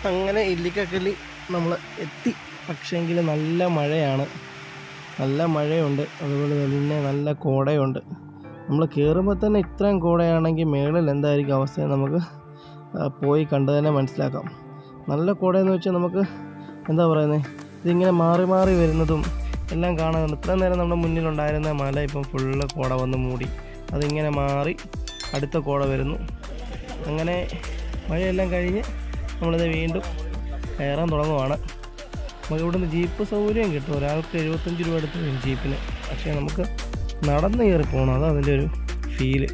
അങ്ങനെ ഇല്ലിക്കക്കല്ലി നമ്മൾ എത്തി പക്ഷേങ്കിൽ നല്ല മഴയാണ് നല്ല മഴയുണ്ട് അതുപോലെ തന്നെ നല്ല കോടയുണ്ട് നമ്മൾ കയറുമ്പോൾ തന്നെ ഇത്രയും കോടയാണെങ്കിൽ മേളിൽ എന്തായിരിക്കും അവസ്ഥ നമുക്ക് ആ, പോയി കണ്ടു തന്നെ മനസ്സിലാക്കാം നല്ല കോടയെന്ന് വെച്ചാൽ നമുക്ക് എന്താ പറയുന്നത് ഇതിങ്ങനെ മാറി മാറി വരുന്നതും എല്ലാം കാണാനുണ്ട് ഇത്രയും നേരം നമ്മുടെ മുന്നിലുണ്ടായിരുന്ന മല ഇപ്പം ഫുള്ള് കോട വന്ന് മൂടി അതിങ്ങനെ മാറി അടുത്ത കോട വരുന്നു അങ്ങനെ മഴയെല്ലാം കഴിഞ്ഞ് നമ്മളിത് വീണ്ടും കയറാൻ തുടങ്ങുവാണ് നമുക്ക് ഇവിടുന്ന് ജീപ്പ് സൗകര്യം കിട്ടും ഒരാൾക്ക് എഴുപത്തഞ്ച് രൂപ എടുത്ത് വരും ജീപ്പിന് പക്ഷേ നമുക്ക് നടന്ന് കയറി പോകണം അതാണ് അതിൻ്റെ ഒരു ഫീല്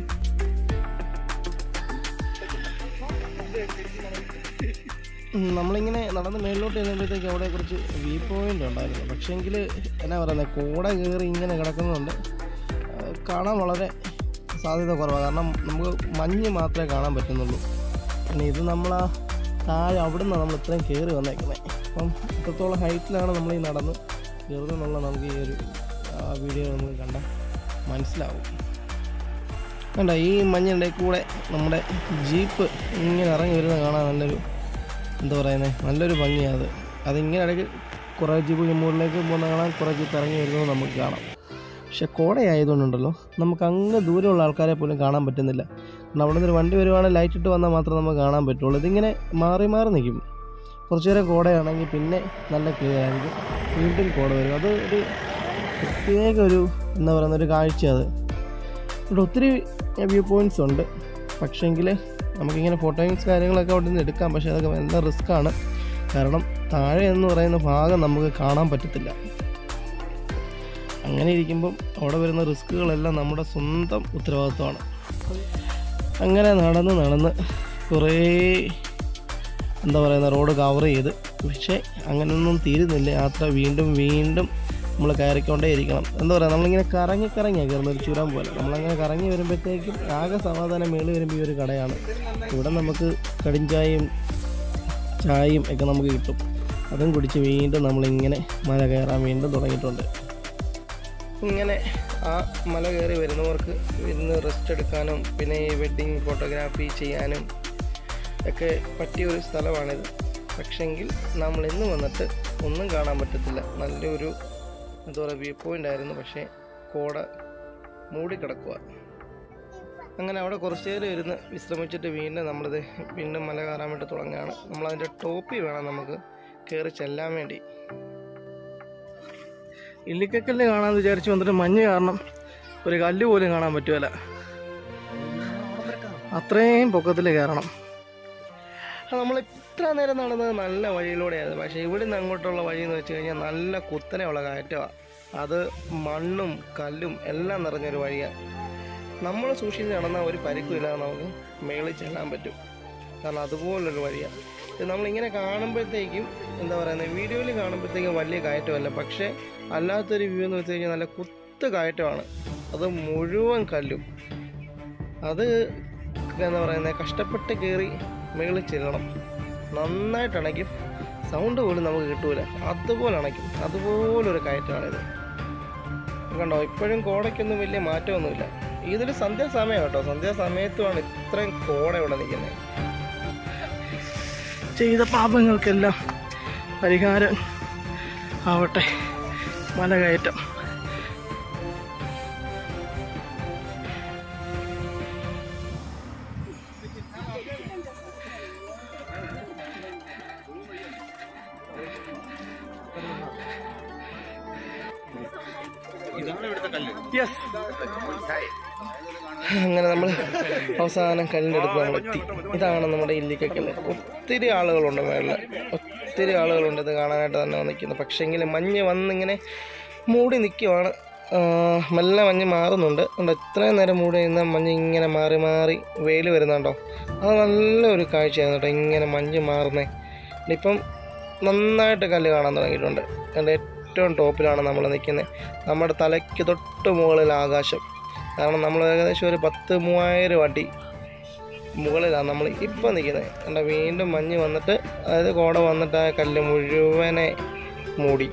ഉം, നമ്മളിങ്ങനെ നടന്ന് മേളിലോട്ട് ചെല്ലുമ്പോഴത്തേക്ക് അവിടെ കുറച്ച് വ്യൂ പോയിന്റ് ഉണ്ടായിരുന്നു പക്ഷേങ്കിൽ എന്നാ പറയുന്നത് കോട കയറി ഇങ്ങനെ കിടക്കുന്നതുകൊണ്ട് ആ, കാണാൻ വളരെ സാധ്യത കുറവാണ് കാരണം നമുക്ക് മഞ്ഞ് മാത്രമേ കാണാൻ പറ്റുന്നുള്ളൂ പിന്നെ ഇത് നമ്മൾ ആ താഴെ അവിടെ നിന്നാണ് നമ്മൾ ഇത്രയും കയറി വന്നേക്കുന്നത് അപ്പം ഇത്രത്തോളം ഹൈറ്റിലാണ് നമ്മൾ ഈ നടന്ന് കയറുന്നതെന്നുള്ള നമുക്ക് ഈ ഒരു വീഡിയോ നമുക്ക് കണ്ടാൽ മനസ്സിലാവും കണ്ട ഈ മഞ്ഞിൻ്റെ കൂടെ നമ്മുടെ ജീപ്പ് ഇങ്ങനെ ഇറങ്ങി വരുന്നത് കാണാൻ നല്ലൊരു എന്താ പറയുന്നത് നല്ലൊരു ഭംഗിയാണ് അത് അതിങ്ങനെ ഇടയ്ക്ക് കുറേ ജീപ്പ് മുകളിലേക്ക് പോകുന്ന കാണാൻ കുറേ ജീപ്പ് ഇറങ്ങി വരുന്നത് നമുക്ക് കാണാം പക്ഷെ കോടയായതുകൊണ്ടുണ്ടല്ലോ നമുക്ക് അങ്ങ് ദൂരെയുള്ള ആൾക്കാരെ പോലും കാണാൻ പറ്റുന്നില്ല കാരണം അവിടെ നിന്ന് ഒരു വണ്ടി വരുവാണെങ്കിൽ ലൈറ്റ് ഇട്ട് വന്നാൽ മാത്രമേ നമുക്ക് കാണാൻ പറ്റുള്ളൂ ഇതിങ്ങനെ മാറി മാറി നിൽക്കും കുറച്ച് നേരം കോടയാണെങ്കിൽ പിന്നെ നല്ല ക്ലിയർ ആയിരിക്കും വീണ്ടും കോട വരും അത് ഒരു പ്രത്യേക ഒരു എന്താ പറയുന്ന ഒരു കാഴ്ച അത് ഇവിടെ ഒത്തിരി വ്യൂ പോയിൻറ്റ്സ് ഉണ്ട് പക്ഷേങ്കിൽ നമുക്കിങ്ങനെ ഫോട്ടോയിങ്സ് കാര്യങ്ങളൊക്കെ അവിടെ നിന്ന് എടുക്കാം പക്ഷേ അതൊക്കെ നല്ല റിസ്ക്കാണ് കാരണം താഴെ എന്ന് പറയുന്ന ഭാഗം നമുക്ക് കാണാൻ പറ്റത്തില്ല അങ്ങനെ ഇരിക്കുമ്പം അവിടെ വരുന്ന റിസ്ക്കുകളെല്ലാം നമ്മുടെ സ്വന്തം ഉത്തരവാദിത്വമാണ് അങ്ങനെ നടന്ന് നടന്ന് കുറേ എന്താ പറയുന്ന റോഡ് കവർ ചെയ്ത് പക്ഷേ അങ്ങനെയൊന്നും തീരുന്നില്ല യാത്ര വീണ്ടും വീണ്ടും നമ്മൾ കയറിക്കൊണ്ടേ ഇരിക്കണം എന്താ പറയുക നമ്മളിങ്ങനെ കറങ്ങി കറങ്ങിയാണ് കയറുന്ന ഒരു ചുരം പോലെ നമ്മളങ്ങനെ കറങ്ങി വരുമ്പോഴത്തേക്കും ആകെ സമാധാനം മേളിൽ വരുമ്പോൾ ഈ ഒരു കടയാണ് ഇവിടെ നമുക്ക് കടിഞ്ചായയും ചായയും ഒക്കെ നമുക്ക് കിട്ടും അതും കുടിച്ച് വീണ്ടും നമ്മളിങ്ങനെ മല കയറാൻ വീണ്ടും തുടങ്ങിയിട്ടുണ്ട് ഇങ്ങനെ ആ മല കയറി വരുന്നവർക്ക് ഇരുന്ന് റെസ്റ്റ് എടുക്കാനും പിന്നെ ഈ വെഡ്ഡിങ് ഫോട്ടോഗ്രാഫി ചെയ്യാനും ഒക്കെ പറ്റിയ ഒരു സ്ഥലമാണിത് പക്ഷെങ്കിൽ നമ്മൾ ഇന്ന് വന്നിട്ട് ഒന്നും കാണാൻ പറ്റത്തില്ല നല്ലൊരു എന്താ പറയുക വ്യൂ പോയിൻ്റ് ആയിരുന്നു പക്ഷേ കോട മൂടിക്കിടക്കുക അങ്ങനെ അവിടെ കുറച്ച് നേരം ഇരുന്ന് വിശ്രമിച്ചിട്ട് വീണ്ടും നമ്മളിത് വീണ്ടും മല കയറാൻ വേണ്ടി തുടങ്ങുകയാണ് നമ്മളതിൻ്റെ ടോപ്പിൽ വേണം നമുക്ക് കയറി ചെല്ലാൻ വേണ്ടി ഇല്ലിക്കക്കല്ല് കാണാമെന്ന് വിചാരിച്ച് വന്നിട്ട് മഞ്ഞ് കാരണം ഒരു കല്ല് പോലും കാണാൻ പറ്റുമല്ല അത്രയും പൊക്കത്തിൽ കയറണം നമ്മൾ ഇത്ര നേരം നടന്നത് നല്ല വഴിയിലൂടെയായിരുന്നു പക്ഷേ ഇവിടെ നിന്ന് അങ്ങോട്ടുള്ള വഴി എന്ന് വെച്ച് കഴിഞ്ഞാൽ നല്ല കുത്തനെയുള്ള കയറ്റമാണ് അത് മണ്ണും കല്ലും എല്ലാം നിറഞ്ഞൊരു വഴിയാണ് നമ്മൾ സൂക്ഷിച്ച് നടന്നാൽ ഒരു പരിക്കുമില്ലാതെ നമുക്ക് മേളിൽ ചെല്ലാൻ പറ്റും കാരണം അതുപോലൊരു വഴിയാണ് ഇത് നമ്മളിങ്ങനെ കാണുമ്പോഴത്തേക്കും എന്താ പറയുന്നത് വീഡിയോയിൽ കാണുമ്പോഴത്തേക്കും വലിയ കയറ്റമല്ല പക്ഷേ അല്ലാത്തൊരു വ്യൂ എന്ന് വെച്ച് കഴിഞ്ഞാൽ നല്ല കുത്ത് കയറ്റമാണ് അത് മുഴുവൻ കല്ലും അത് എന്താ പറയുന്നത് കഷ്ടപ്പെട്ട് കയറി മുകളിൽ ചെല്ലണം നന്നായിട്ട് അണയ്ക്കും സൗണ്ട് പോലും നമുക്ക് കിട്ടൂല അതുപോലെ അണയ്ക്കും അതുപോലൊരു കയറ്റമാണിത് കണ്ടോ ഇപ്പോഴും കോടയ്ക്കൊന്നും വലിയ മാറ്റമൊന്നുമില്ല ഇതിൽ സന്ധ്യാസമയം കേട്ടോ സന്ധ്യാസമയത്തുമാണ് ഇത്രയും കോട ഇവിടെ നിൽക്കുന്നത് ചെയ്ത പാപങ്ങൾക്കെല്ലാം പരിഹാരം ആവട്ടെ മലകയറ്റം യെസ് അങ്ങനെ നമ്മൾ അവസാനം കല്ലിൻ്റെ അടുത്ത് നമ്മൾ എത്തി ഇതാണ് നമ്മുടെ ഇല്ലിക്കക്കല്ല് ഒത്തിരി ആളുകളുണ്ട് മേളിൽ ഒത്തിരി ആളുകളുണ്ട് ഇത് കാണാനായിട്ട് തന്നെ നിൽക്കുന്നത് പക്ഷേങ്കിൽ മഞ്ഞ് വന്നിങ്ങനെ മൂടി നിൽക്കുവാണ് മെല്ലെ മഞ്ഞ് മാറുന്നുണ്ട് ഉണ്ട് ഇത്രയും നേരം മൂടി നിന്ന മഞ്ഞ് ഇങ്ങനെ മാറി മാറി വെയിൽ വരുന്നുണ്ടോ അത് നല്ലൊരു കാഴ്ചയാണ് കേട്ടോ ഇങ്ങനെ മഞ്ഞ് മാറുന്നേ ഇപ്പം നന്നായിട്ട് കല്ല് കാണാൻ തുടങ്ങിയിട്ടുണ്ട് അതിൻ്റെ ഏറ്റവും ടോപ്പിലാണ് നമ്മൾ നിൽക്കുന്നത് നമ്മുടെ തലയ്ക്ക് തൊട്ട് മുകളിൽ ആകാശം കാരണം നമ്മൾ ഏകദേശം ഒരു പത്ത് മൂവായിരം അടി മുകളിലാണ് നമ്മൾ ഇപ്പം നിൽക്കുന്നത് കണ്ട വീണ്ടും മഞ്ഞ് വന്നിട്ട് അതായത് കോട വന്നിട്ട് ആ കല്ല് മുഴുവനെ മൂടി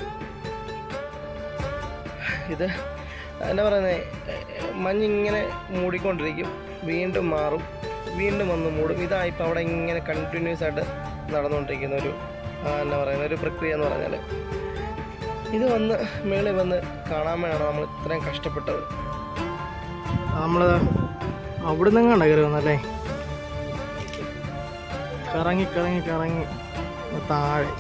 ഇത് എന്താ പറയുന്നത് മഞ്ഞിങ്ങനെ മൂടിക്കൊണ്ടിരിക്കും വീണ്ടും മാറും വീണ്ടും വന്ന് മൂടും ഇതാ ഇപ്പം അവിടെ ഇങ്ങനെ കണ്ടിന്യൂസ് ആയിട്ട് നടന്നുകൊണ്ടിരിക്കുന്ന ഒരു ആ, എന്നാ പറയുന്ന ഒരു പ്രക്രിയ എന്ന് പറഞ്ഞാൽ ഇത് വന്ന് മേളിൽ വന്ന് കാണാൻ വേണം നമ്മൾ ഇത്രയും കഷ്ടപ്പെട്ടത് നമ്മൾ അവിടെ നിന്നാണ് കയറി വന്നല്ലേ കറങ്ങി കറങ്ങി കറങ്ങി താഴെ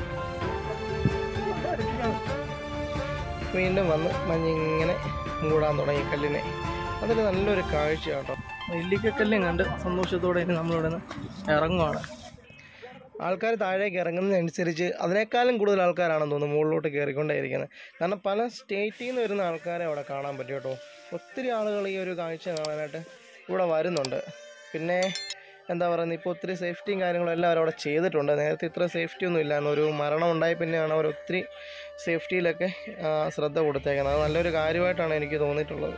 വീണ്ടും വന്ന് മഞ്ഞിങ്ങനെ മൂടാൻ തുടങ്ങി കല്ലിനെ അതൊരു നല്ലൊരു കാഴ്ച കേട്ടോ നെല്ലിക്കക്കല്ലും കണ്ട് സന്തോഷത്തോടെ ഇനി നമ്മളിവിടെ നിന്ന് ഇറങ്ങുവാണ് ആൾക്കാർ താഴേക്ക് ഇറങ്ങുന്നതനുസരിച്ച് അതിനേക്കാളും കൂടുതൽ ആൾക്കാരാണെന്ന് തോന്നുന്നു മുകളിലോട്ട് കയറിക്കൊണ്ടേയിരിക്കുന്നത് കാരണം പല സ്റ്റേറ്റിൽ നിന്ന് വരുന്ന ആൾക്കാരെ അവിടെ കാണാൻ പറ്റും കേട്ടോ ഒത്തിരി ആളുകൾ ഈ ഒരു കാഴ്ച കാണാനായിട്ട് ഇവിടെ വരുന്നുണ്ട് പിന്നെ എന്താ പറയുന്നത് ഇപ്പോൾ ഒത്തിരി സേഫ്റ്റിയും കാര്യങ്ങളും എല്ലാം അവരവിടെ ചെയ്തിട്ടുണ്ട് നേരത്തെ ഇത്ര സേഫ്റ്റി ഒന്നും ഇല്ലായിരുന്നു ഒരു മരണം ഉണ്ടായി പിന്നെയാണ് അവർ ഒത്തിരി സേഫ്റ്റിയിലൊക്കെ ആ, ശ്രദ്ധ കൊടുത്തേക്കുന്നത് അത് നല്ലൊരു കാര്യമായിട്ടാണ് എനിക്ക് തോന്നിയിട്ടുള്ളത്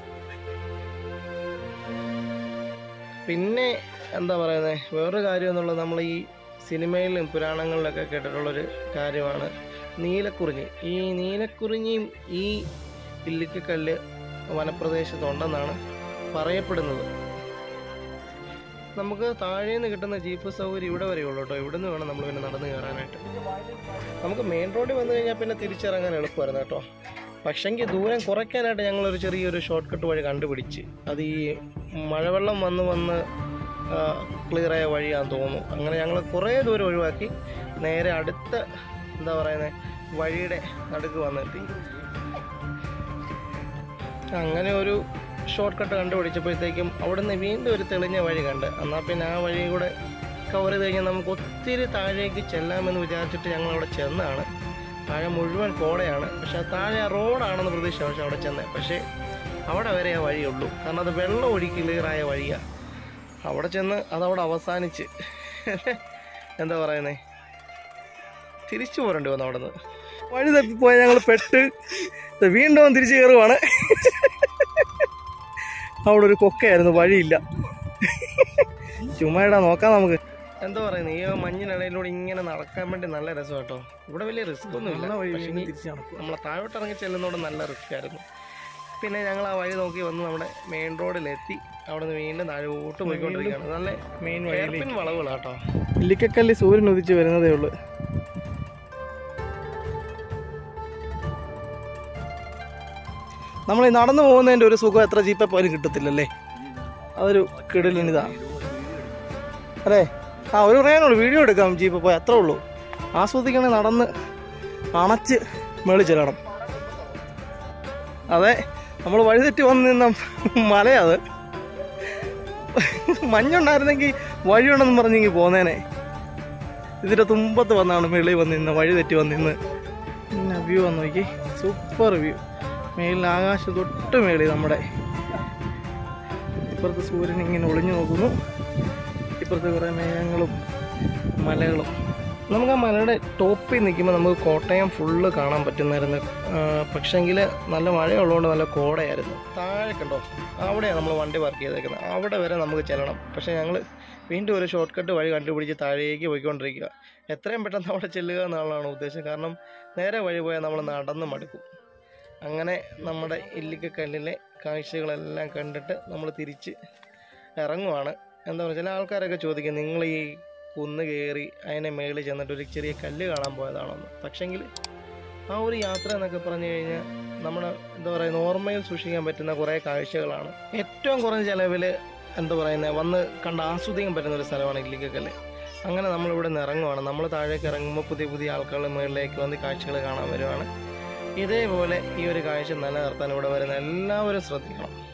പിന്നെ എന്താ പറയുന്നത് വേറൊരു കാര്യം എന്നുള്ളത് നമ്മൾ ഈ സിനിമയിലും പുരാണങ്ങളിലൊക്കെ കേട്ടിട്ടുള്ളൊരു കാര്യമാണ് നീലക്കുറിഞ്ഞി ഈ നീലക്കുറിഞ്ഞിയും ഈ ഇല്ലിക്കക്കല്ല് വനപ്രദേശത്തുണ്ടെന്നാണ് പറയപ്പെടുന്നത് നമുക്ക് താഴെ നിന്ന് കിട്ടുന്ന ജീപ്പ് സൗകര്യം ഇവിടെ വരെ ഉള്ളൂ കേട്ടോ ഇവിടെ നിന്ന് വേണം നമ്മൾ പിന്നെ നടന്ന് കയറാനായിട്ട് നമുക്ക് മെയിൻ റോഡിൽ വന്നു കഴിഞ്ഞാൽ പിന്നെ തിരിച്ചിറങ്ങാൻ എളുപ്പമായിരുന്നു കേട്ടോ പക്ഷെങ്കിൽ ദൂരം കുറയ്ക്കാനായിട്ട് ഞങ്ങളൊരു ചെറിയൊരു ഷോർട്ട് കട്ട് വഴി കണ്ടുപിടിച്ച് അത് ഈ മഴവെള്ളം വന്ന് വന്ന് ക്ലിയറായ വഴിയാന്ന് തോന്നുന്നു അങ്ങനെ ഞങ്ങൾ കുറേ ദൂരം ഒഴിവാക്കി നേരെ അടുത്ത എന്താ പറയുന്നത് വഴിയുടെ നടുക്ക് വന്നെത്തി അങ്ങനെ ഒരു ഷോർട്ട് കട്ട് കണ്ടുപിടിച്ചപ്പോഴത്തേക്കും അവിടുന്ന് വീണ്ടും ഒരു തെളിഞ്ഞ വഴി കണ്ട് എന്നാൽ പിന്നെ ആ വഴി കൂടെ കവർ ചെയ്ത് കഴിഞ്ഞാൽ നമുക്ക് ഒത്തിരി താഴേക്ക് ചെല്ലാമെന്ന് വിചാരിച്ചിട്ട് ഞങ്ങൾ അവിടെ ചെന്നാണ് താഴെ മുഴുവൻ കോടയാണ് പക്ഷെ ആ താഴെ ആ റോഡാണെന്ന് പ്രതീക്ഷ പക്ഷെ അവിടെ ചെന്നത് പക്ഷേ അവിടെ വരെ ആ വഴിയുള്ളൂ കാരണം അത് വെള്ളം ഒഴുക്കി ക്ലിയറായ വഴിയാണ് അവിടെ ചെന്ന് അതവിടെ അവസാനിച്ച് എന്താ പറയുന്നേ തിരിച്ചു പോരേണ്ടി വന്നു അവിടെ നിന്ന് വഴി തപ്പിപ്പോയ ഞങ്ങൾ പെട്ട് ദേ വീണ്ടും തിരിച്ചു കയറുവാണ് അവിടെ ഒരു കൊക്കയായിരുന്നു വഴിയില്ല ചുമ്മാ ഇടാ നോക്കാം നമുക്ക് എന്താ പറയുന്നത് ഈ മഞ്ഞിനിടയിലൂടെ ഇങ്ങനെ നടക്കാൻ വേണ്ടി നല്ല രസം കേട്ടോ ഇവിടെ വലിയ റിസ്ക് ഒന്നും ഇല്ല പക്ഷേ നമ്മളെ താഴോട്ട് ഇറങ്ങി ചെല്ലുന്നതോടെ നല്ല റിസ്ക് ആയിരുന്നു പിന്നെ ഞങ്ങൾ ആ വഴി നോക്കി വന്ന് നമ്മുടെ മെയിൻ റോഡിലെത്തി അവിടെ നിന്ന് വീണ്ടും താഴോട്ട് പോയിക്കൊണ്ടിരിക്കുകയാണ് നല്ല മെയിൻ വഴിപ്പിൻ വളവുകളാട്ടോ ഇല്ലിക്കക്കല്ല് സൂര്യൻ ഉദിച്ച് വരുന്നതേ ഉള്ളൂ നമ്മൾ ഈ നടന്നു പോകുന്നതിൻ്റെ ഒരു സുഖം എത്ര ജീപ്പെ പോലും കിട്ടത്തില്ലല്ലേ അതൊരു കിടലിനിതാണ് അല്ലേ ആ ഒരു പറയാനുള്ളൂ വീഡിയോ എടുക്കാം ജീപ്പ് പോയി അത്രേ ഉള്ളൂ ആസ്വദിക്കണേ നടന്ന് അണച്ച് മേളിൽ ചെല്ലണം അതെ നമ്മൾ വഴിതെറ്റി വന്ന് നിന്ന മലയത് മഞ്ഞുണ്ടായിരുന്നെങ്കിൽ വഴിയുണ്ടെന്ന് പറഞ്ഞെങ്കിൽ പോന്നേനെ ഇതിൻ്റെ തുമ്പത്ത് വന്നാണ് മേളിൽ വന്ന് നിന്ന് വഴി തെറ്റി വന്ന് നിന്ന് പിന്നെ വ്യൂ വന്ന് നോക്കി സൂപ്പർ വ്യൂ മേലിൽ ആകാശം തൊട്ട് മേളിൽ നമ്മുടെ ഇപ്പുറത്ത് സൂര്യൻ ഇങ്ങനെ ഒളിഞ്ഞു നോക്കുന്നു ഇപ്പുറത്ത് കുറേ മേഘങ്ങളും മലകളും നമുക്ക് ആ മലയുടെ ടോപ്പിൽ നിൽക്കുമ്പോൾ നമുക്ക് കോട്ടയം ഫുള്ള് കാണാൻ പറ്റുന്നായിരുന്നു പക്ഷെങ്കിൽ നല്ല മഴയുള്ളതുകൊണ്ട് നല്ല കോടയായിരുന്നു താഴെ കണ്ടോ അവിടെയാണ് നമ്മൾ വണ്ടി പാർക്ക് ചെയ്തേക്കുന്നത് അവിടെ വരെ നമുക്ക് ചെല്ലണം പക്ഷേ ഞങ്ങൾ വീണ്ടും ഒരു ഷോർട്ട് കട്ട് വഴി കണ്ടുപിടിച്ച് താഴേക്ക് പോയിക്കൊണ്ടിരിക്കുക എത്രയും പെട്ടെന്ന് അവിടെ ചെല്ലുക എന്നുള്ളതാണ് ഉദ്ദേശം കാരണം നേരെ വഴി പോയാൽ നമ്മൾ നടന്ന് മടുക്കും അങ്ങനെ നമ്മുടെ ഇല്ലിക്കക്കല്ലിലെ കാഴ്ചകളെല്ലാം കണ്ടിട്ട് നമ്മൾ തിരിച്ച് ഇറങ്ങുവാണ് എന്താ പറയുക ചില ആൾക്കാരൊക്കെ ചോദിക്കും നിങ്ങൾ ഈ കുന്ന് കയറി അതിനെ മേളിൽ ചെന്നിട്ട് ഒരു ചെറിയ കല്ല് കാണാൻ പോയതാണോന്ന് പക്ഷെങ്കിൽ ആ ഒരു യാത്ര എന്നൊക്കെ പറഞ്ഞു കഴിഞ്ഞാൽ നമ്മുടെ എന്താ പറയുക ഓർമ്മയിൽ സൂക്ഷിക്കാൻ പറ്റുന്ന കുറേ കാഴ്ചകളാണ് ഏറ്റവും കുറഞ്ഞ ചിലവിൽ എന്താ പറയുന്നത് വന്ന് കണ്ട് ആസ്വദിക്കാൻ പറ്റുന്ന ഒരു സ്ഥലമാണ് ഇല്ലിക്കക്കല്ല് അങ്ങനെ നമ്മളിവിടെ നിന്ന് ഇറങ്ങുവാണ് നമ്മൾ താഴേക്ക് ഇറങ്ങുമ്പോൾ പുതിയ പുതിയ ആൾക്കാർ മുകളിലേക്ക് വന്ന് കാഴ്ചകൾ കാണാൻ വരുവാണ് ഇതേപോലെ ഈ ഒരു കാഴ്ച നിലനിർത്താൻ ഇവിടെ വരുന്ന എല്ലാവരും ശ്രദ്ധിക്കണം